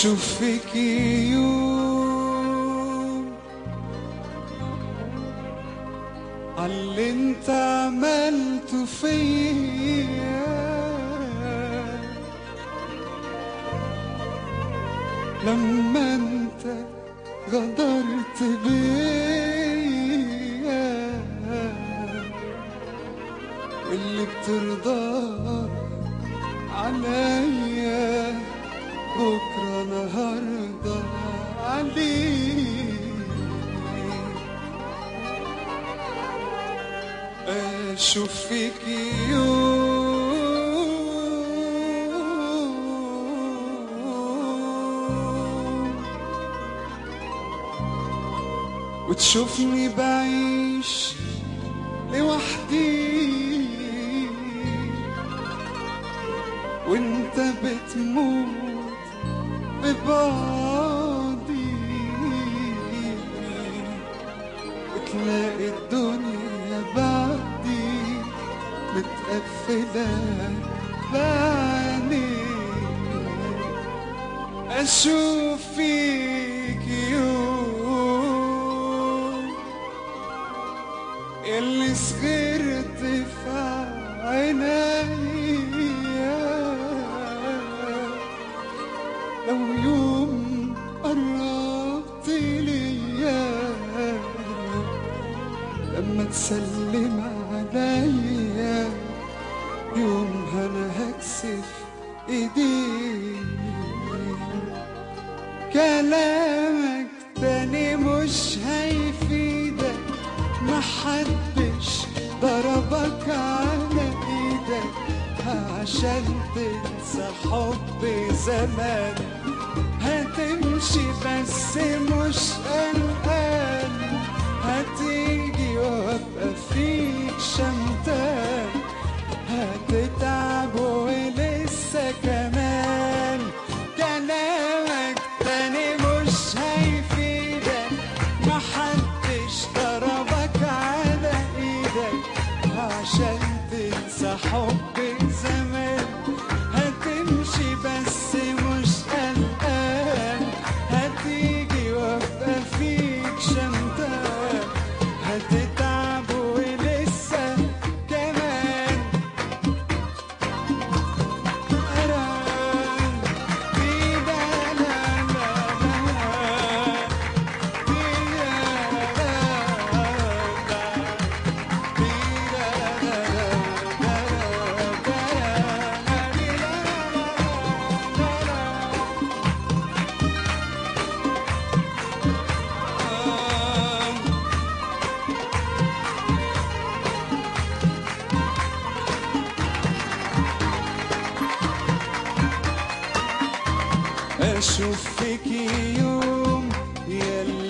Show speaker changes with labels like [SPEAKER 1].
[SPEAKER 1] اشوف فيك يوم عاللي انت عملته فيا لما انت غدرت بيا واللي بترضاه عليا بكرة نهاردة عليك أشوف فيك يوم وتشوفني بعيش لوحدي وانت بتموت ببعضي وتلاقي الدنيا بعدي متقفلة بعيني أشوف فيك يوم اللي صغرت في عينيا لو يوم قربت ليا لما تسلم عليا يومها انا هكسف ايدي كلامك تاني مش هيفيدك محدش ضربك على ايدك عشان تنسى حب زمان هتمشي بس مش قلقان هتيجي وابقى فيك شمتان هتتعب ولسه كمان كلامك تاني مش هيفيدك محدش ضربك على ايدك عشان تنسى حب زمان هتمشي بس مش قلقان هتيجي وابقى فيك شمتان هتتعب ولسه كمان اشوف فيك يوم يلي